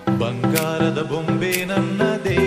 ಬಂಗಾರದ ಬೊಂಬೆ ನನ್ನದೇ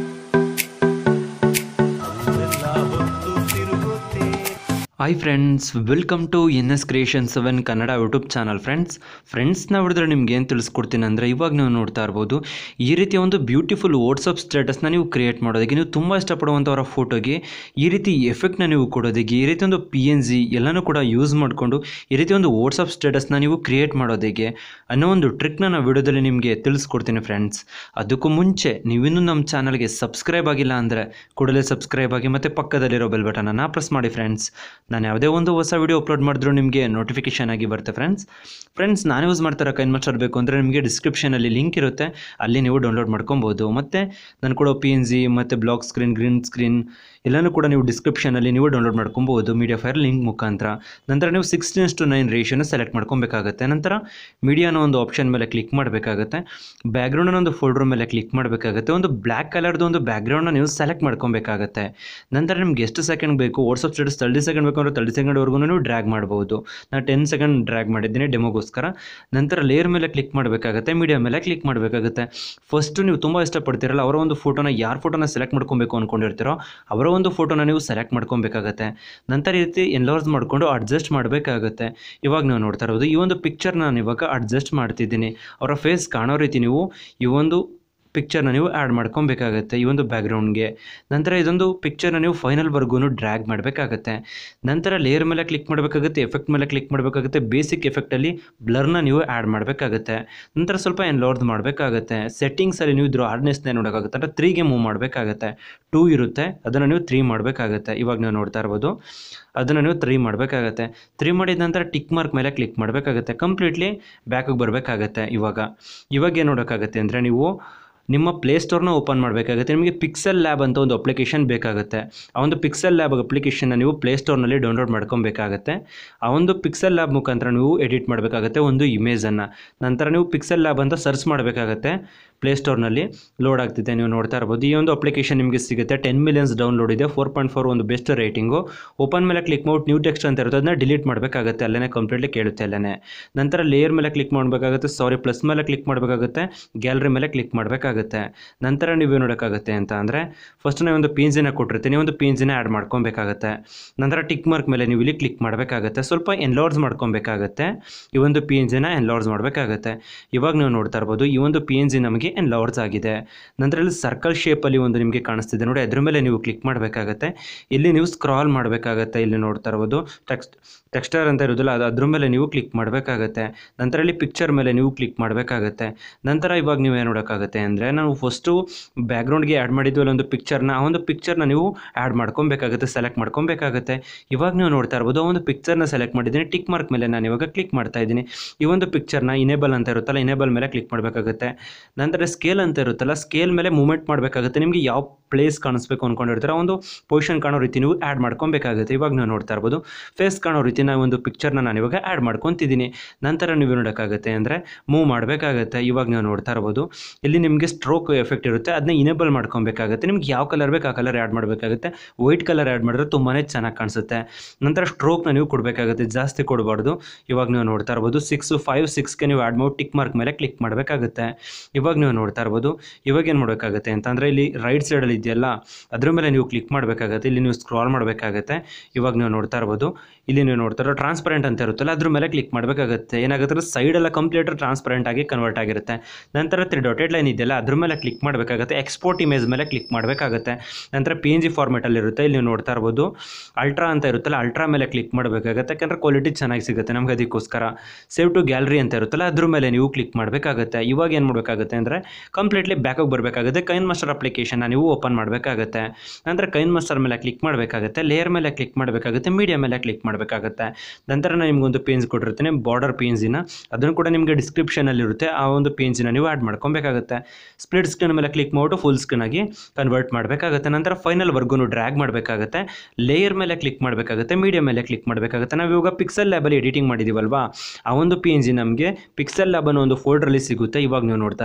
ಅಲ್ಲೆಲ್ಲ ಹೊತ್ತು ತಿರುಗುತ್ತೆ hi friends welcome to N S creation seven Kannada YouTube channel friends ಫ್ರೆಂಡ್ಸ್ನ ಹೊಡೆದ್ರೆ ನಿಮ್ಗೆ ಏನು ತಿಳಿಸ್ಕೊಡ್ತೀನಿ ಅಂದರೆ ಇವಾಗ ನೀವು ನೋಡ್ತಾ ಇರ್ಬೋದು ಈ ರೀತಿಯ ಒಂದು ಬ್ಯೂಟಿಫುಲ್ ವಾಟ್ಸಪ್ ಸ್ಟೇಟಸ್ನ ನೀವು ಕ್ರಿಯೇಟ್ ಮಾಡೋದಕ್ಕೆ ನೀವು ತುಂಬ ಇಷ್ಟಪಡುವಂಥವರ ಫೋಟೋಗೆ ಈ ರೀತಿ ಎಫೆಕ್ಟ್ನ ನೀವು ಕೊಡೋದಕ್ಕೆ ಈ ರೀತಿ ಒಂದು ಪಿ ಎನ್ ಜಿ ಎಲ್ಲನೂ ಕೂಡ ಯೂಸ್ ಮಾಡಿಕೊಂಡು ಈ ರೀತಿ ಒಂದು ವಾಟ್ಸಪ್ ಸ್ಟೇಟಸ್ನ ನೀವು ಕ್ರಿಯೇಟ್ ಮಾಡೋದಕ್ಕೆ ಅನ್ನೋ ಒಂದು ಟ್ರಿಕ್ನ ನಾನು ವಿಡಿಯೋದಲ್ಲಿ ನಿಮಗೆ ತಿಳಿಸ್ಕೊಡ್ತೀನಿ ಫ್ರೆಂಡ್ಸ್ ಅದಕ್ಕೂ ಮುಂಚೆ ನೀವಿನ್ನೂ ನಮ್ಮ ಚಾನಲ್ಗೆ ಸಬ್ಸ್ಕ್ರೈಬ್ ಆಗಿಲ್ಲ ಅಂದರೆ ಕೂಡಲೇ ಸಬ್ಸ್ಕ್ರೈಬ್ ಆಗಿ ಮತ್ತು ಪಕ್ಕದಲ್ಲಿರೋ ಬೆಲ್ ಬಟನನ್ನು ಪ್ರೆಸ್ ಮಾಡಿ ಫ್ರೆಂಡ್ಸ್ ನಾನು ಯಾವುದೇ ಒಂದು ಹೊಸ ವಿಡಿಯೋ ಅಪ್ಲೋಡ್ ಮಾಡಿದ್ರು ನಿಮಗೆ ನೋಟಿಫಿಕೇಶನ್ ಆಗಿ ಬರುತ್ತೆ ಫ್ರೆಂಡ್ಸ್ ಫ್ರೆಂಡ್ಸ್ ನಾನು ಯೂಸ್ ಮಾಡ್ತಾರೋ ಕೈನ್ ಮಾಸ್ಟರ್ ಬೇಕು ಅಂದರೆ ನಿಮಗೆ ಡಿಸ್ಕ್ರಿಪ್ಷನಲ್ಲಿ ಲಿಂಕ್ ಇರುತ್ತೆ ಅಲ್ಲಿ ನೀವು ಡೌನ್ಲೋಡ್ ಮಾಡ್ಕೊಬೋದು ಮತ್ತು ನಾನು ಕೊಡೋ ಪಿ ಎನ್ ಜಿ ಮತ್ತು ಬ್ಲಾಕ್ ಸ್ಕ್ರೀನ್ ಗ್ರೀನ್ ಸ್ಕ್ರೀನ್ ಎಲ್ಲನೂ ಕೂಡ ನೀವು ಡಿಸ್ಕ್ರಿಪ್ಷನಲ್ಲಿ ನೀವು ಡೌನ್ಲೋಡ್ ಮಾಡ್ಕೊಬೋದು ಮೀಡಿಯಾ ಫೈರ್ ಲಿಂಕ್ ಮುಖಾಂತರ ನಂತರ ನೀವು ಸಿಕ್ಸ್ಟೀನ್ಸ್ ಟು ನೈನ್ ರೇಷಿಯೋನ ಸೆಲೆಕ್ಟ್ ಮಾಡ್ಕೊಬೇಕಾಗುತ್ತೆ ನಂತರ ಮೀಡಿಯಾನ ಒಂದು ಆಪ್ಷನ್ ಮೇಲೆ ಕ್ಲಿಕ್ ಮಾಡಬೇಕಾಗುತ್ತೆ ಬ್ಯಾಕ್ಗ್ರೌಂಡನ ಒಂದು ಫೋಲ್ಡರ್ ಮೇಲೆ ಕ್ಲಿಕ್ ಮಾಡಬೇಕಾಗುತ್ತೆ ಒಂದು ಬ್ಲ್ಯಾಕ್ ಕಲರ್ದು ಒಂದು ಬ್ಯಾಕ್ಗ್ರೌಂಡ್ನ ನೀವು ಸೆಲೆಕ್ಟ್ ಮಾಡ್ಕೊಬೇಕಾಗುತ್ತೆ ನಂತರ ನಿಮ್ಗೆ ಎಷ್ಟು ಸೆಕೆಂಡ್ ಬೇಕು ವಾಟ್ಸಪ್ ಸ್ಟೇಟಸ್ ತರ್ಟಿ ಸೆಕೆಂಡ್ ಬೇಕು ಅಂದರೆ ತರ್ಟಿ ಸೆಕೆಂಡ್ವರೆಗೂ ನೀವು ಡ್ರ್ಯಾಗ್ ಮಾಡ್ಬೋದು ನಾನು ಟೆನ್ ಸೆಕೆಂಡ್ ಡ್ರ್ಯಾಗ್ ಮಾಡಿದ್ದೀನಿ ಡೆಮೋಗೋಸ್ಕರ ನಂತರ ಲೇಯರ್ ಮೇಲೆ ಕ್ಲಿಕ್ ಮಾಡಬೇಕಾಗುತ್ತೆ ಮೀಡಿಯಾ ಮೇಲೆ ಕ್ಲಿಕ್ ಮಾಡಬೇಕಾಗುತ್ತೆ ಫಸ್ಟು ನೀವು ತುಂಬ ಇಷ್ಟಪಡ್ತೀರಲ್ಲ ಅವರ ಒಂದು ಫೋಟೋನ ಯಾರ ಫೋಟೋನ ಸೆಲೆಕ್ಟ್ ಮಾಡ್ಕೊಬೇಕು ಅಂದ್ಕೊಂಡಿರ್ತೀರೋ ಅವರ ಒಂದು ಫೋಟೋನ ನೀವು ಸೆಲೆಕ್ಟ್ ಮಾಡ್ಕೊಬೇಕಾಗತ್ತೆ ನಂತರ ಈ ರೀತಿ ಎನ್ಲೋರ್ಸ್ ಮಾಡಿಕೊಂಡು ಅಡ್ಜಸ್ಟ್ ಮಾಡಬೇಕಾಗುತ್ತೆ ಇವಾಗ ನೀವು ನೋಡ್ತಾ ಇರೋದು ಈ ಒಂದು ಪಿಕ್ಚರ್ನ ನಾನು ಇವಾಗ ಅಡ್ಜಸ್ಟ್ ಮಾಡ್ತಿದ್ದೀನಿ ಅವರ ಫೇಸ್ ಕಾಣೋ ರೀತಿ ನೀವು ಈ ಒಂದು ಪಿಕ್ಚರ್ನ ನೀವು ಆ್ಯಡ್ ಮಾಡ್ಕೊಬೇಕಾಗತ್ತೆ ಈ ಒಂದು ಬ್ಯಾಕ್ಗ್ರೌಂಡ್ಗೆ ನಂತರ ಇದೊಂದು ಪಿಕ್ಚರ್ನ ನೀವು ಫೈನಲ್ವರೆಗೂ ಡ್ರ್ಯಾಗ್ ಮಾಡಬೇಕಾಗತ್ತೆ ನಂತರ ಲೇಯರ್ ಮೇಲೆ ಕ್ಲಿಕ್ ಮಾಡಬೇಕಾಗುತ್ತೆ ಎಫೆಕ್ಟ್ ಮೇಲೆ ಕ್ಲಿಕ್ ಮಾಡಬೇಕಾಗುತ್ತೆ ಬೇಸಿಕ್ ಎಫೆಕ್ಟಲ್ಲಿ ಬ್ಲರ್ನ ನೀವು ಆ್ಯಡ್ ಮಾಡಬೇಕಾಗುತ್ತೆ ನಂತರ ಸ್ವಲ್ಪ ಎನ್ಲೋರ್ದ್ ಮಾಡಬೇಕಾಗುತ್ತೆ ಸೆಟ್ಟಿಂಗ್ಸಲ್ಲಿ ನೀವು ಇದ್ರ ಹಾರ್ಡ್ನೆಸ್ನ ನೋಡೋಕ್ಕಾಗುತ್ತೆ ಅಂದರೆ ತ್ರೀಗೆ ಮೂವ್ ಮಾಡಬೇಕಾಗುತ್ತೆ ಟೂ ಇರುತ್ತೆ ಅದನ್ನು ನೀವು ತ್ರೀ ಮಾಡಬೇಕಾಗತ್ತೆ ಇವಾಗ ನೀವು ನೋಡ್ತಾ ಇರ್ಬೋದು ಅದನ್ನು ನೀವು ತ್ರೀ ಮಾಡಬೇಕಾಗತ್ತೆ ತ್ರೀ ಮಾಡಿದ ನಂತರ ಟಿಕ್ ಮಾರ್ಕ್ ಮೇಲೆ ಕ್ಲಿಕ್ ಮಾಡಬೇಕಾಗುತ್ತೆ ಕಂಪ್ಲೀಟ್ಲಿ ಬ್ಯಾಕಿಗೆ ಬರಬೇಕಾಗತ್ತೆ ಇವಾಗ ಇವಾಗ ಏನು ನೋಡೋಕ್ಕಾಗತ್ತೆ ಅಂದರೆ ನೀವು ನಿಮ್ಮ ಪ್ಲೇಸ್ಟೋರ್ನ ಓಪನ್ ಮಾಡಬೇಕಾಗುತ್ತೆ ನಿಮಗೆ ಪಿಕ್ಸೆಲ್ ಲ್ಯಾಬ್ ಅಂತ ಒಂದು ಅಪ್ಲಿಕೇಶನ್ ಬೇಕಾಗುತ್ತೆ ಆ ಒಂದು ಪಿಕ್ಸೆಲ್ ಲ್ಯಾಬ್ ಅಪ್ಲಿಕೇಶನ್ನ ನೀವು ಪ್ಲೇಸ್ಟೋರ್ನಲ್ಲಿ ಡೌನ್ಲೋಡ್ ಮಾಡ್ಕೊಬೇಕಾಗತ್ತೆ ಆ ಒಂದು ಪಿಕ್ಸೆಲ್ ಲ್ಯಾಬ್ ಮುಖಾಂತರ ನೀವು ಎಡಿಟ್ ಮಾಡಬೇಕಾಗುತ್ತೆ ಒಂದು ಇಮೇಜನ್ನು ನಂತರ ನೀವು ಪಿಕ್ಸೆಲ್ ಲ್ಯಾಬ್ ಅಂತ ಸರ್ಚ್ ಮಾಡಬೇಕಾಗತ್ತೆ ಪ್ಲೇಸ್ಟೋರ್ನಲ್ಲಿ ಲೋಡ್ ಆಗ್ತಿದೆ ನೀವು ನೋಡ್ತಾ ಇರ್ಬೋದು ಈ ಒಂದು ಅಪ್ಲಿಕೇಶನ್ ನಿಮಗೆ ಸಿಗುತ್ತೆ ಟೆನ್ ಮಿಲಿಯನ್ಸ್ ಡೌನ್ಲೋಡ್ ಇದೆ ಫೋರ್ ಪಾಯಿಂಟ್ ಫೋರ್ ಒಂದು ಬೆಸ್ಟ್ ರೇಟಿಂಗು ಓಪನ್ ಮೇಲೆ ಕ್ಲಿಕ್ ಮಾಡಿ ನ್ಯೂ ಟೆಕ್ಸ್ಟ್ ಅಂತ ಇರುತ್ತೆ ಅದನ್ನ ಡಿಲೀಟ್ ಮಾಡಬೇಕಾಗುತ್ತೆ ಅಲ್ಲೇ ಕಂಪ್ಲೀಟ್ಲಿ ಕೇಳುತ್ತೆ ಅಲ್ಲೇ ನಂತರ ಲೇಯರ್ ಮೇಲೆ ಕ್ಲಿಕ್ ಮಾಡಬೇಕಾಗುತ್ತೆ ಸಾರಿ ಪ್ಲಸ್ ಮೇಲೆ ಕ್ಲಿಕ್ ಮಾಡಬೇಕಾಗುತ್ತೆ ಗ್ಯಾಲರಿ ಮೇಲೆ ಕ್ಲಿಕ್ ಮಾಡಬೇಕಾಗುತ್ತೆ ನಂತರ ನೀವು ನೋಡೋಕ್ಕಾಗುತ್ತೆ ಅಂತ ಅಂದರೆ ಫಸ್ಟ್ ನಾವು ಒಂದು ಪೀನ್ಸಿನ ಕೊಟ್ಟಿರ್ತೀನಿ ಒಂದು ಪೀನ್ಸಿನ ಆ್ಯಡ್ ಮಾಡ್ಕೊಬೇಕಾಗತ್ತೆ ನಂತರ ಟಿಕ್ ಮಾರ್ಕ್ ಮೇಲೆ ನೀವು ಇಲ್ಲಿ ಕ್ಲಿಕ್ ಮಾಡಬೇಕಾಗುತ್ತೆ ಸ್ವಲ್ಪ ಎನ್ಲೋರ್ಸ್ ಮಾಡ್ಕೊಬೇಕಾಗತ್ತೆ ಈ ಒಂದು ಪಿ ಎನ್ ಜಿನ ಎನ್ಲೋರ್ಸ್ ಮಾಡಬೇಕಾಗತ್ತೆ ಇವಾಗ ನೀವು ನೋಡ್ತಾ ಇರ್ಬೋದು ಈ ಒಂದು ಪಿ ಎನ್ ಜಿ ನಮಗೆ ಎನ್ಲೋರ್ಸ್ ಆಗಿದೆ ನಂತರ ಇಲ್ಲಿ ಸರ್ಕಲ್ ಶೇಪಲ್ಲಿ ಒಂದು ನಿಮಗೆ ಕಾಣಿಸ್ತಿದೆ ನೋಡಿ ಅದ್ರ ಮೇಲೆ ನೀವು ಕ್ಲಿಕ್ ಮಾಡಬೇಕಾಗತ್ತೆ ಇಲ್ಲಿ ನೀವು ಸ್ಕ್ರಾಲ್ ಮಾಡಬೇಕಾಗತ್ತೆ ಇಲ್ಲಿ ನೋಡ್ತಾ ಇರ್ಬೋದು ಟೆಕ್ಸ್ಟ್ ಟೆಕ್ಸ್ಟರ್ ಅಂತ ಇರೋದಿಲ್ಲ ಅದು ಅದ್ರ ಮೇಲೆ ನೀವು ಕ್ಲಿಕ್ ಮಾಡಬೇಕಾಗತ್ತೆ ನಂತರ ಇಲ್ಲಿ ಪಿಕ್ಚರ್ ಮೇಲೆ ನೀವು ಕ್ಲಿಕ್ ಮಾಡಬೇಕಾಗತ್ತೆ ನಂತರ ಇವಾಗ ನೀವು ಏನು ನೋಡೋಕ್ಕಾಗತ್ತೆ ಅಂದರೆ ನಾವು ಫಸ್ಟು ಬ್ಯಾಕ್ಗ್ರೌಂಡ್ಗೆ ಆ್ಯಡ್ ಮಾಡಿದ್ವಲ್ಲ ಒಂದು ಪಿಕ್ಚರ್ನ ಆ ಒಂದು ಪಿಕ್ಚರ್ನ ನೀವು ಆ್ಯಡ್ ಮಾಡ್ಕೊಬೇಕಾಗುತ್ತೆ ಸೆಲೆಕ್ಟ್ ಮಾಡ್ಕೊಬೇಕಾಗುತ್ತೆ ಇವಾಗ ನೀವು ನೋಡ್ತಾ ಇರ್ಬೋದು ಆ ಒಂದು ಪಿಕ್ಚರ್ನ ಸೆಲೆಕ್ಟ್ ಮಾಡಿದ್ದೀನಿ ಟಿಕ್ ಮಾರ್ಕ್ ಮೇಲೆ ನಾನು ಇವಾಗ ಕ್ಲಿಕ್ ಮಾಡ್ತಾ ಇದ್ದೀನಿ ಈ ಒಂದು ಪಿಕ್ಚರ್ನ ಇನೇಬಲ್ ಅಂತ ಇರುತ್ತಲ್ಲ ಇನೇಬಲ್ ಮೇಲೆ ಕ್ಲಿಕ್ ಮಾಡಬೇಕಾಗುತ್ತೆ ನಂತರ ಸ್ಕೇಲ್ ಅಂತ ಇರುತ್ತಲ್ಲ ಸ್ಕೇಲ್ ಮೇಲೆ ಮೂವ್ಮೆಂಟ್ ಮಾಡಬೇಕಾಗುತ್ತೆ ನಿಮಗೆ ಯಾವ ಪ್ಲೇಸ್ ಕಾಣಿಸ್ಬೇಕು ಅಂದ್ಕೊಂಡಿರ್ತಾರೆ ಒಂದು ಪೊಸಿಷನ್ ಕಾಣೋ ರೀತಿ ನೀವು ಆ್ಯಡ್ ಮಾಡ್ಕೊಬೇಕಾಗುತ್ತೆ ಇವಾಗ ನೀವು ನೋಡ್ತಾ ಇರ್ಬೋದು ಫೇಸ್ ಕಾಣೋ ರೀತಿ ನಾವು ಒಂದು ಪಿಕ್ಚರ್ನ ನಾನು ಇವಾಗ ಆ್ಯಡ್ ಮಾಡ್ಕೊತಿದ್ದೀನಿ ನಂತರ ನೀವು ನೋಡೋಕ್ಕಾಗುತ್ತೆ ಅಂದರೆ ಮೂವ್ ಮಾಡಬೇಕಾಗುತ್ತೆ ಇವಾಗ ನೀವು ನೋಡ್ತಾ ಇರ್ಬೋದು ಇಲ್ಲಿ ನಿಮಗೆ ಸ್ಟ್ರೋಕ್ ಎಫೆಕ್ಟ್ ಇರುತ್ತೆ ಅದನ್ನ ಇನೇಬಲ್ ಮಾಡ್ಕೊಬೇಕಾಗುತ್ತೆ ನಿಮ್ಗೆ ಯಾವ ಕಲರ್ ಬೇಕು ಆ ಕಲರ್ ಆ್ಯಡ್ ಮಾಡಬೇಕಾಗುತ್ತೆ ವೈಟ್ ಕಲರ್ ಆ್ಯಡ್ ಮಾಡಿದ್ರೆ ತುಂಬಾ ಚೆನ್ನಾಗಿ ಕಾಣಿಸುತ್ತೆ ನಂತರ ಸ್ಟ್ರೋಕ್ನ ನೀವು ಕೊಡಬೇಕಾಗುತ್ತೆ ಜಾಸ್ತಿ ಕೊಡಬಾರ್ದು ಇವಾಗ ನೀವು ನೋಡ್ತಾ ಇರ್ಬೋದು ಸಿಕ್ಸ್ ಫೈವ್ ಸಿಕ್ಸ್ಗೆ ನೀವು ಆ್ಯಡ್ ಮಾಡಿ ಟಿಕ್ ಮಾರ್ಕ್ ಮೇಲೆ ಕ್ಲಿಕ್ ಮಾಡಬೇಕಾಗುತ್ತೆ ಇವಾಗ ನೀವು ನೋಡ್ತಾ ಇರ್ಬೋದು ಇವಾಗ ಏನು ಮಾಡಬೇಕಾಗುತ್ತೆ ಅಂತಂದರೆ ಇಲ್ಲಿ ರೈಟ್ ಸೈಡಲ್ಲಿ ಇದೆಯಲ್ಲ ಅದ್ರ ಮೇಲೆ ನೀವು ಕ್ಲಿಕ್ ಮಾಡಬೇಕಾಗುತ್ತೆ ಇಲ್ಲಿ ನೀವು ಸ್ಕ್ರಾಲ್ ಮಾಡಬೇಕಾಗುತ್ತೆ ಇವಾಗ ನೀವು ನೋಡ್ತಾ ಇರ್ಬೋದು ಇಲ್ಲಿ ನೀವು ನೋಡ್ತಾ ಇರೋ ಟ್ರಾನ್ಸ್ಪರೆಂಟ್ ಅಂತ ಇರುತ್ತಲ್ಲ ಅದ್ರ ಮೇಲೆ ಕ್ಲಿಕ್ ಮಾಡಬೇಕಾಗುತ್ತೆ ಏನಾಗುತ್ತೆ ಸೈಡೆಲ್ಲ ಕಂಪ್ಲೀಟ್ ಟ್ರಾನ್ಸ್ಪರೆಂಟ್ ಆಗಿ ಕನ್ವರ್ಟ್ ಆಗಿರುತ್ತೆ ನಂತರ ತ್ರೀ ಡಾಟೆಡ್ ಲೈನ್ ಇದೆಯಲ್ಲ ಅದ್ರ ಮೇಲೆ ಕ್ಲಿಕ್ ಮಾಡಬೇಕಾಗುತ್ತೆ ಎಕ್ಸ್ಪೋರ್ಟ್ ಇಮೇಜ್ ಮೇಲೆ ಕ್ಲಿಕ್ ಮಾಡಬೇಕಾಗುತ್ತೆ ನಂತರ ಪಿ ಎನ್ ಜಿ ಫಾರ್ಮೆಟಲ್ಲಿ ಇರುತ್ತೆ ಇಲ್ಲಿ ನೀವು ನೋಡ್ತಾ ಇರ್ಬೋದು ಅಲ್ಟ್ರಾ ಅಂತ ಇರುತ್ತಲ್ಲ ಅಲ್ಟ್ರಾ ಮೇಲೆ ಕ್ಲಿಕ್ ಮಾಡಬೇಕಾಗುತ್ತೆ ಯಾಕಂದರೆ ಕ್ವಾಲಿಟಿ ಚೆನ್ನಾಗಿ ಸಿಗುತ್ತೆ ನಮ್ಗೆ ಅದಕ್ಕೋಸ್ಕರ ಸೇವ್ ಟು ಗ್ಯಾಲರಿ ಅಂತ ಇರುತ್ತಲ್ಲ ಅದ್ರ ಮೇಲೆ ನೀವು ಕ್ಲಿಕ್ ಮಾಡಬೇಕಾಗುತ್ತೆ ಇವಾಗ ಏನು ಮಾಡಬೇಕಾಗುತ್ತೆ ಅಂದರೆ ಕಂಪ್ಲೀಟ್ಲಿ ಬ್ಯಾಕಾಗಿ ಬರಬೇಕಾಗುತ್ತೆ ಕೈನ್ ಮಾಸ್ಟರ್ ಅಪ್ಲಿಕೇಶನ್ನ ನೀವು ಓಪನ್ ಮಾಡಬೇಕಾಗುತ್ತೆ ನಂತರ ಕೈನ್ ಮಾಸ್ಟರ್ ಮೇಲೆ ಕ್ಲಿಕ್ ಮಾಡಬೇಕಾಗುತ್ತೆ ಲೇಯರ್ ಮೇಲೆ ಕ್ಲಿಕ್ ಮಾಡಬೇಕಾಗುತ್ತೆ ಮೀಡಿಯಾ ಮೇಲೆ ಕ್ಲಿಕ್ ಮಾಡಬೇಕಾಗುತ್ತೆ ನಂತರ ನಾನು ನಿಮ್ಗೊಂದು ಪೇನ್ಸ್ ಕೊಟ್ಟಿರ್ತೀನಿ ಬಾರ್ಡರ್ ಪೇನ್ಸಿನ ಅದನ್ನು ಕೂಡ ನಿಮಗೆ ಡಿಸ್ಕ್ರಿಪ್ಷನಲ್ಲಿ ಇರುತ್ತೆ ಆ ಒಂದು ಪೇನ್ಸಿನ ನೀವು ಆ್ಯಡ್ ಮಾಡ್ಕೊಬೇಕಾಗುತ್ತೆ ಸ್ಪ್ಲಿಟ್ ಸ್ಕ್ರೀನ್ ಮೇಲೆ ಕ್ಲಿಕ್ ಮಾಡಿಬಿಟ್ಟು ಫುಲ್ ಸ್ಕ್ರೀನ್ ಆಗಿ ಕನ್ವರ್ಟ್ ಮಾಡಬೇಕಾಗುತ್ತೆ ನಂತರ ಫೈನಲ್ವರೆಗೂ ಡ್ರ್ಯಾಗ್ ಮಾಡಬೇಕಾಗುತ್ತೆ ಲೇಯರ್ ಮೇಲೆ ಕ್ಲಿಕ್ ಮಾಡಬೇಕಾಗುತ್ತೆ ಮೀಡಿಯಾ ಮೇಲೆ ಕ್ಲಿಕ್ ಮಾಡಬೇಕಾಗುತ್ತೆ ನಾವು ಇವಾಗ ಪಿಕ್ಸೆಲ್ ಲ್ಯಾಬಲ್ಲಿ ಎಡಿಟಿಂಗ್ ಮಾಡಿದ್ದೀವಲ್ವಾ ಆ ಒಂದು ಪಿ ಎನ್ ಜಿ ನಮಗೆ ಪಿಕ್ಸೆಲ್ ಲ್ಯಾಬ್ ಅನ್ನೋ ಒಂದು ಫೋಲ್ಡ್ರಲ್ಲಿ ಸಿಗುತ್ತೆ ಇವಾಗ ನೀವು ನೋಡ್ತಾ ಇರ್ಬೋದು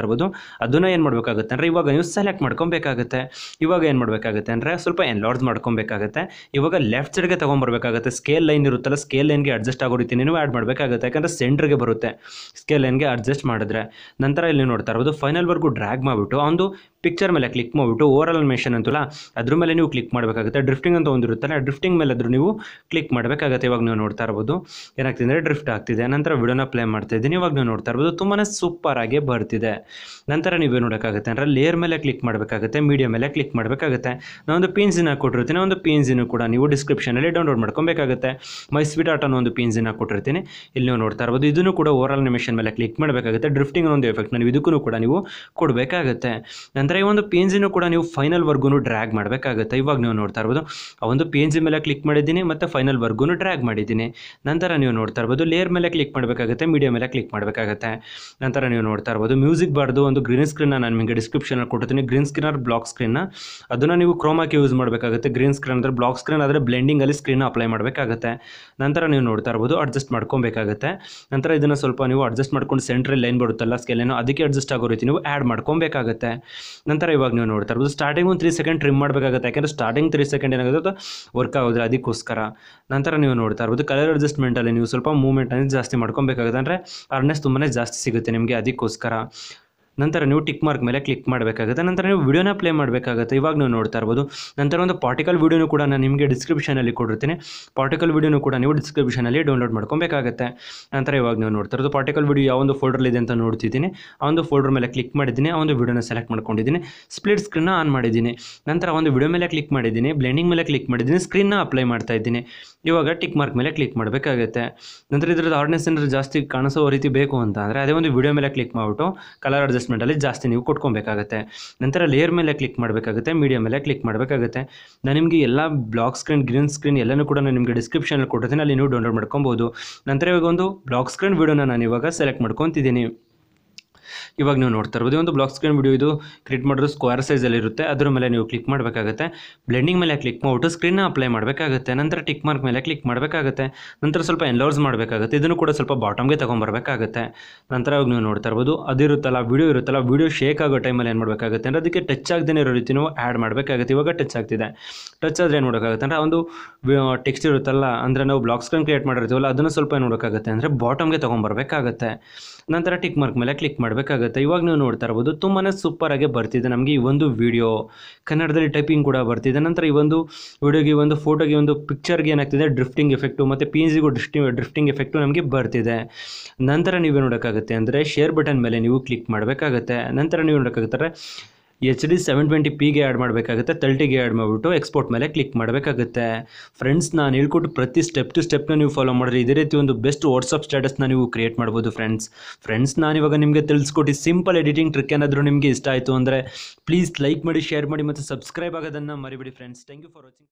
ಅದನ್ನು ಏನು ಮಾಡಬೇಕಾಗುತ್ತೆ ಅಂದರೆ ಇವಾಗ ನೀವು ಸೆಲೆಕ್ಟ್ ಮಾಡ್ಕೊಬೇಕಾಗುತ್ತೆ ಇವಾಗ ಏನು ಮಾಡಬೇಕಾಗುತ್ತೆ ಅಂದರೆ ಸ್ವಲ್ಪ ಎನ್ಲಾರ್ಜ್ ಮಾಡ್ಕೊಬೇಕಾಗುತ್ತೆ ಇವಾಗ ಲೆಫ್ಟ್ ಸೈಡ್ಗೆ ತೊಗೊಂಬರ್ಬೇಕಾಗುತ್ತೆ ಸ್ಕೇಲ್ ಲೈನ್ ಇರುತ್ತಲ್ಲ ಸ್ಕೇಲ್ ಲೈನ್ಗೆ ಅಡ್ಜಸ್ಟ್ ಆಗೋ ರೀತಿ ನೀವು ಆ್ಯಡ್ ಮಾಡಬೇಕಾಗುತ್ತೆ ಯಾಕಂದರೆ ಸೆಂಟ್ರಿಗೆ ಬರುತ್ತೆ ಸ್ಕೇಲ್ ಲೈನ್ಗೆ ಅಡ್ಜಸ್ಟ್ ಮಾಡಿದ್ರೆ ನಂತರ ಇಲ್ಲಿ ನೋಡ್ತಾ ಇರ್ಬೋದು ಫೈನಲ್ವರೆಗೂ ಡ್ರ್ಯಾಗ್ ಮಾಡಿಬಿಟ್ಟು ಒಂದು ಪಿಕ್ಚರ್ ಮೇಲೆ ಕ್ಲಿಕ್ ಮಾಡಿಬಿಟ್ಟು ಓವರ್ ಅಲ್ಮೇಷನ್ ಅಂತಲ್ಲ ಅದ್ರ ಮೇಲೆ ನೀವು ಕ್ಲಿಕ್ ಮಾಡಬೇಕಾಗುತ್ತೆ ಡ್ರಿಫ್ಟಿಂಗ್ ಅಂತ ಒಂದಿರುತ್ತಲ್ಲ ಡ್ರಿಫ್ಟಿಂಗ್ ಮೇಲೆ ಆದರೂ ನೀವು ಕ್ಲಿಕ್ ಮಾಡಬೇಕಾಗುತ್ತೆ ಇವಾಗ ನೀವು ನೋಡ್ತಾ ಇರ್ಬೋದು ಏನಾಗ್ತಿದೆ ಅಂದರೆ ಡ್ರಿಫ್ಟ್ ಆಗ್ತಿದೆ ನಂತರ ವಿಡಿಯೋನ ಪ್ಲೇ ಮಾಡ್ತಾ ಇದ್ದೀನಿ ಇವಾಗ ನೀವು ನೋಡ್ತಾ ಇರ್ಬೋದು ತುಂಬಾ ಸೂಪರ್ ಆಗಿ ಬರ್ತಿದೆ ನಂತರ ನೀವೇ ನೋಡೋಕ್ಕಾಗುತ್ತೆ ಅಂದರೆ ಲೇಯರ್ ಮೇಲೆ ಕ್ಲಿಕ್ ಮಾಡಬೇಕಾಗುತ್ತೆ ಮೀಡಿಯಾ ಮೇಲೆ ಕ್ಲಿಕ್ ಮಾಡಬೇಕಾಗುತ್ತೆ ನಾನೊಂದು ಪಿನ್ಸಿನ ಕೊಟ್ಟಿರ್ತೀನಿ ಒಂದು ಪಿನ್ಸಿನೂ ಕೂಡ ನೀವು ಡಿಸ್ಕ್ರಿಪ್ಷನಲ್ಲಿ ಡೌನ್ಲೋಡ್ ಮಾಡ್ಕೊಬೇಕಾಗುತ್ತೆ ಮೈ ಸ್ವೀಟ್ ಆರ್ಟ್ ಅನ್ನೋ ಒಂದು ಪಿನ್ಸಿನ ಕೊಟ್ಟಿರ್ತೀನಿ ಇಲ್ಲಿ ನೀವು ನೋಡ್ತಾ ಇರ್ಬೋದು ಇದನ್ನು ಕೂಡ ಓವರ್ ಅನಿಮೇಷನ್ ಮೇಲೆ ಕ್ಲಿಕ್ ಮಾಡಬೇಕಾಗುತ್ತೆ ಡ್ರಿಫ್ಟಿಂಗ್ ಅನ್ನೋ ಒಂದು ಎಫೆಕ್ಟ್ ನೀವು ಇದಕ್ಕೂ ಕೂಡ ನೀವು ಕೊಡಬೇಕಾಗುತ್ತೆ ನಂತರ ಈ ಒಂದು ಪಿನ್ಸಿನೂ ಕೂಡ ನೀವು ಫೈನಲ್ವರೆಗೂ ಡ್ರ್ಯಾಗ್ ಮಾಡಬೇಕಾಗುತ್ತೆ ಇವಾಗ ನೀವು ನೋಡ್ತಾ ಇರ್ಬೋದು ಆ ಒಂದು ಪಿ ಎನ್ ಜಿ ಮೇಲೆ ಕ್ಲಿಕ್ ಮಾಡಿದ್ದೀನಿ ಮತ್ತು ಫೈನಲ್ವರೆಗೂ ಡ್ರ್ಯಾಗ್ ಮಾಡಿದ್ದೀನಿ ನಂತರ ನೀವು ನೋಡ್ತಾ ಇರ್ಬೋದು ಲೇಯರ್ ಮೇಲೆ ಕ್ಲಿಕ್ ಮಾಡಬೇಕಾಗುತ್ತೆ ಮೀಡಿಯಾ ಮೇಲೆ ಕ್ಲಿಕ್ ಮಾಡಬೇಕಾಗುತ್ತೆ ನಂತರ ನೀವು ನೋಡ್ತಾ ಇರ್ಬೋದು ಮ್ಯೂಸಿಕ್ ಬಾರ್ದು ಒಂದು ಗ್ರೀನ್ ಸ್ಕ್ರೀನ್ನ ನಾನು ನಿಮಗೆ ಡಿಸ್ಕ್ರಿಪ್ಷನಲ್ಲಿ ಕೊಡ್ತೀನಿ ಗ್ರೀನ್ ಸ್ಕ್ರೀನ್ ಆರ್ ಬ್ಲಾಕ್ ಸ್ಕ್ರೀನ್ನ ಅದನ್ನು ನೀವು ಕ್ರೋಮಾಕ್ಕೆ ಯೂಸ್ ಮಾಡಬೇಕಾಗುತ್ತೆ ಗ್ರೀನ್ ಸ್ಕ್ರೀನ್ ಅಂದರೆ ಬ್ಲಾಕ್ ಸ್ಕ್ರೀನ್ ಆದರೆ ಬ್ಲೆಂಡಿಂಗಲ್ಲಿ ಸ್ಕ್ರೀನ್ ಅಪ್ಲೈ ಮಾಡಬೇಕಾಗುತ್ತೆ ನಂತರ ನೀವು ನೋಡ್ತಾ ಇರ್ಬೋದು ಅಡ್ಜಸ್ಟ್ ಮಾಡ್ಕೊಬೇಕಾಗುತ್ತೆ ನಂತರ ಇದನ್ನು ಸ್ವಲ್ಪ ನೀವು ಅಡ್ಜಸ್ಟ್ ಮಾಡ್ಕೊಂಡು ಸೆಂಟ್ರಲ್ಲಿ ಲೈನ್ ಬರುತ್ತಲ್ಲ ಸ್ಕೇಲೇನೋ ಅದಕ್ಕೆ ಅಡ್ಜಸ್ಟ್ ಆಗೋ ರೀತಿ ನೀವು ಆ್ಯಡ್ ಮಾಡ್ಕೊಬೇಕಾಗುತ್ತೆ ನಂತರ ಇವಾಗ ನೀವು ನೋಡ್ತಾ ಇರ್ಬೋದು ಸ್ಟಾರ್ಟಿಂಗ್ ಒಂದು ತ್ರೀ ಸೆಕೆಂಡ್ ಟ್ರಿಮ್ ಮಾಡಬೇಕಾಗುತ್ತೆ ಯಾಕಂದರೆ ಸ್ಟಾರ್ಟಿಂಗ್ ತ್ರೀ ಸೆಕೆಂಡ್ ಏನಾಗುತ್ತೆ ವರ್ಕ್ ಆಗೋದ್ರೆ ಅದಕ್ಕೋಸ್ಕರ ನಂತರ ನೀವು ನೋಡ್ತಾ ಇರ್ಬೋದು ಕಲರ್ ಅಡ್ಜಸ್ಟ್ಮೆಂಟಲ್ಲಿ ನೀವು ಸ್ವಲ್ಪ ಮೂವ್ಮೆಂಟ್ అనేది ಜಾಸ್ತಿ ಮಾಡ್ಕೊಬೇಕಾಗುತ್ತೆ ಅಂದರೆ ಅರ್ನೆಸ್ ತುಂಬಾ ಜಾಸ್ತಿ ಸಿಗುತ್ತೆ ನಿಮಗೆ ಅದಕ್ಕೋಸ್ಕರ ನಂತರ ನೀವು ಟಿಕ್ ಮಾರ್ಕ್ ಮೇಲೆ ಕ್ಲಿಕ್ ಮಾಡಬೇಕಾಗುತ್ತೆ ನಂತರ ನೀವು ವಿಡಿಯೋನ ಪ್ಲೇ ಮಾಡಬೇಕಾಗುತ್ತೆ ಇವಾಗ ನೀವು ನೋಡ್ತಾ ಇರ್ಬೋದು ನಂತರ ಒಂದು ಪಾರ್ಟಿಕಲ್ ವಿಡಿಯೋನು ಕೂಡ ನಾನು ನಿಮಗೆ ಡಿಸ್ಕ್ರಿಪ್ಷನಲ್ಲಿ ಕೊಟ್ಟಿರ್ತೀನಿ ಪಾರ್ಟಿಕಲ್ ವಿಡಿಯೋನು ಕೂಡ ನೀವು ಡಿಸ್ಕ್ರಿಪ್ಷನಲ್ಲಿ ಡೌನ್ಲೋಡ್ ಮಾಡ್ಕೊಬೇಕಾಗುತ್ತೆ ನಂತರ ಇವಾಗ ನೀವು ನೋಡ್ತಾ ಇರೋದು ಪಾರ್ಟಿಕಲ್ ವಿಡಿಯೋ ಯಾವ ಒಂದು ಫೋಲ್ಡರ್ ಇದೆ ಅಂತ ನೋಡ್ತಿದ್ದೀನಿ ಆ ಒಂದು ಫೋಲ್ಡರ್ ಮೇಲೆ ಕ್ಲಿಕ್ ಮಾಡಿದ್ದೀನಿ ಆ ಒಂದು ವಿಡಿಯೋನ ಸೆಲೆಕ್ಟ್ ಮಾಡ್ಕೊಂಡಿದ್ದೀನಿ ಸ್ಪ್ಲಿಟ್ ಸ್ಕ್ರೀನ್ನ ಆನ್ ಮಾಡಿದ್ದೀನಿ ನಂತರ ಒಂದು ವಿಡಿಯೋ ಮೇಲೆ ಕ್ಲಿಕ್ ಮಾಡಿದ್ದೀನಿ ಬ್ಲೆಂಡಿಂಗ್ ಮೇಲೆ ಕ್ಲಿಕ್ ಮಾಡಿದ್ದೀನಿ ಸ್ಕ್ರೀನ್ನ ಅಪ್ಲೈ ಮಾಡ್ತಾ ಇದ್ದೀನಿ ಇವಾಗ ಟಿಕ್ ಮಾರ್ಕ್ ಮೇಲೆ ಕ್ಲಿಕ್ ಮಾಡಬೇಕಾಗುತ್ತೆ ನಂತರ ಇದ್ರದ್ದು ಹಾರ್ಡ್ನೆಸ್ ಏನಾದ್ರು ಜಾಸ್ತಿ ಕಾಣಿಸೋ ರೀತಿ ಬೇಕು ಅಂತ ಅಂದರೆ ಅದೇ ಒಂದು ವಿಡಿಯೋ ಮೇಲೆ ಕ್ಲಿಕ್ ಮಾಡಿಬಿಟ್ಟು ಕಲರ್ ಅಡ್ಜಸ್ಟ್ಮೆಂಟಲ್ಲಿ ಜಾಸ್ತಿ ನೀವು ಕೊಟ್ಕೊಬೇಕಾಗುತ್ತೆ ನಂತರ ಲೇಯರ್ ಮೇಲೆ ಕ್ಲಿಕ್ ಮಾಡಬೇಕಾಗುತ್ತೆ ಮೀಡಿಯಾ ಮೇಲೆ ಕ್ಲಿಕ್ ಮಾಡಬೇಕಾಗುತ್ತೆ ನಾನು ನಿಮಗೆ ಎಲ್ಲ ಬ್ಲಾಕ್ ಸ್ಕ್ರೀನ್ ಗ್ರೀನ್ ಸ್ಕ್ರೀನ್ ಎಲ್ಲನೂ ಕೂಡ ನಾನು ನಿಮಗೆ ಡಿಸ್ಕ್ರಿಪ್ಷನಲ್ಲಿ ಕೊಟ್ಟಿರ್ತೀನಿ ಅಲ್ಲಿ ನೀವು ಡೌನ್ಲೋಡ್ ಮಾಡ್ಕೊಬೋದು ನಂತರ ಇವಾಗ ಒಂದು ಬ್ಲಾಕ್ ಸ್ಕ್ರೀನ್ ವಿಡಿಯೋನ ನಾನು ಇವಾಗ ಸೆಲೆಕ್ಟ್ ಮಾಡ್ಕೊತಿದ್ದೀನಿ ಇವಾಗ ನೀವು ನೋಡ್ತಾ ಇರ್ಬೋದು ಈ ಒಂದು ಬ್ಲಾಕ್ ಸ್ಕ್ರೀನ್ ವಿಡಿಯೋ ಇದು ಕ್ರಿಯೇಟ್ ಮಾಡೋದು ಸ್ಕ್ವೇರ್ ಸೈಜಲ್ಲಿ ಇರುತ್ತೆ ಅದ್ರ ಮೇಲೆ ನೀವು ಕ್ಲಿಕ್ ಮಾಡಬೇಕಾಗುತ್ತೆ ಬ್ಲೆಂಡಿಂಗ್ ಮೇಲೆ ಕ್ಲಿಕ್ ಮಾಡಿಬಿಟ್ಟು ಸ್ಕ್ರೀನ್ನ ಅಪ್ಲೈ ಮಾಡಬೇಕಾಗುತ್ತೆ ನಂತರ ಟಿಕ್ ಮಾರ್ಕ್ ಮೇಲೆ ಕ್ಲಿಕ್ ಮಾಡಬೇಕಾಗುತ್ತೆ ನಂತರ ಸ್ವಲ್ಪ ಎನ್ಲೋರ್ಸ್ ಮಾಡಬೇಕಾಗುತ್ತೆ ಇದನ್ನು ಕೂಡ ಸ್ವಲ್ಪ ಬಾಟಮ್ಗೆ ತೊಗೊಂಬರ್ಬೇಕಾಗುತ್ತೆ ನಂತರ ಇವಾಗ ನೀವು ನೋಡ್ತಾ ಇರ್ಬೋದು ಅದಿರುತ್ತಲ್ಲ ವಿಡಿಯೋ ಇರುತ್ತಲ್ಲ ವಿಡಿಯೋ ಶೇಕ್ ಆಗೋ ಟೈಮಲ್ಲಿ ಏನು ಮಾಡಬೇಕಾಗುತ್ತೆ ಅಂದರೆ ಅದಕ್ಕೆ ಟಚ್ ಆಗದೇ ಇರೋ ರೀತಿ ನಾವು ಆ್ಯಡ್ ಮಾಡಬೇಕಾಗುತ್ತೆ ಇವಾಗ ಟಚ್ ಆಗ್ತಿದೆ ಟಚ್ ಆದರೆ ಏನು ಮಾಡೋಕ್ಕಾಗುತ್ತೆ ಅಂದರೆ ಆ ಒಂದು ಟೆಕ್ಸ್ಟ್ ಇರುತ್ತಲ್ಲ ಅಂದರೆ ನಾವು ಬ್ಲಾಕ್ ಸ್ಕ್ರೀನ್ ಕ್ರಿಯೇಟ್ ಮಾಡಿರ್ತೀವಲ್ಲ ಅದನ್ನು ಸ್ವಲ್ಪ ಏನು ನೋಡೋಕ್ಕಾಗುತ್ತೆ ಅಂದರೆ ಬಾಟಮ್ಗೆ ತೊಗೊಂಬರ್ಬೇಕಾಗುತ್ತೆ ನಂತರ ಟಿಕ್ ಮಾರ್ಕ್ ಮೇಲೆ ಕ್ಲಿಕ್ ಮಾಡಬೇಕಾಗುತ್ತೆ ಇವಾಗ ನೀವು ನೋಡ್ತಾ ಇರ್ಬೋದು ತುಂಬಾ ಸೂಪರಾಗಿ ಬರ್ತಿದೆ ನಮಗೆ ಈ ಒಂದು ವಿಡಿಯೋ ಕನ್ನಡದಲ್ಲಿ ಟೈಪಿಂಗ್ ಕೂಡ ಬರ್ತಿದೆ ನಂತರ ಈ ಒಂದು ವಿಡಿಯೋಗೆ ಈ ಒಂದು ಫೋಟೋಗೆ ಒಂದು ಪಿಕ್ಚರ್ಗೆ ಏನಾಗ್ತಿದೆ ಡ್ರಿಫ್ಟಿಂಗ್ ಎಫೆಕ್ಟು ಮತ್ತು ಪಿ ಜಿಗೂ ಡ್ರಿಫ್ಟಿಂಗ್ ಡ್ರಿಫ್ಟಿಂಗ್ ಎಫೆಕ್ಟು ನಮಗೆ ಬರ್ತಿದೆ ನಂತರ ನೀವೇ ನೋಡೋಕ್ಕಾಗುತ್ತೆ ಅಂದರೆ ಶೇರ್ ಬಟನ್ ಮೇಲೆ ನೀವು ಕ್ಲಿಕ್ ಮಾಡಬೇಕಾಗುತ್ತೆ ನಂತರ ನೀವು ನೋಡೋಕ್ಕಾಗುತ್ತೆ ಎಚ್ ಡಿ ಸೆವೆನ್ ಟ್ವೆಂಟಿ ಪಿಗೆ ಆ್ಯಡ್ ಮಾಡಬೇಕಾಗುತ್ತೆ ತರ್ಟಿಗೆ ಆ್ಯಡ್ ಮಾಡಿಬಿಟ್ಟು ಎಕ್ಸ್ಪೋರ್ಟ್ ಮೇಲೆ ಕ್ಲಿಕ್ ಮಾಡಬೇಕಾಗುತ್ತೆ ಫ್ರೆಂಡ್ಸ್ ನಾನು ಹೇಳ್ಕೊಟ್ಟು ಪ್ರತಿ ಸ್ಟೆಪ್ ಟು ಸ್ಟೆಪ್ನ ನೀವು ಫಾಲೋ ಮಾಡಿದ್ರೆ ಇದೇ ರೀತಿ ಒಂದು ಬೆಸ್ಟ್ ವಾಟ್ಸಪ್ ಸ್ಟೇಟಸ್ನ ನೀವು ಕ್ರಿಯೇಟ್ ಮಾಡ್ಬೋದು ಫ್ರೆಂಡ್ಸ್ ಫ್ರೆಂಡ್ಸ್ ನಾನು ಇವಾಗ ನಿಮಗೆ ತಿಳಿಸ್ಕೊಟ್ಟು ಸಿಂಪಲ್ ಎಡಿಟಿಂಗ್ ಟ್ರಿಕ್ ಏನಾದರೂ ನಿಮಗೆ ಇಷ್ಟ ಆಯಿತು ಅಂದರೆ ಪ್ಲೀಸ್ ಲೈಕ್ ಮಾಡಿ ಶೇರ್ ಮಾಡಿ ಮತ್ತು ಸಬ್ಸ್ಕ್ರೈಬ್ ಆಗೋದನ್ನು ಮರಿಬೇಡಿ friends thank you for watching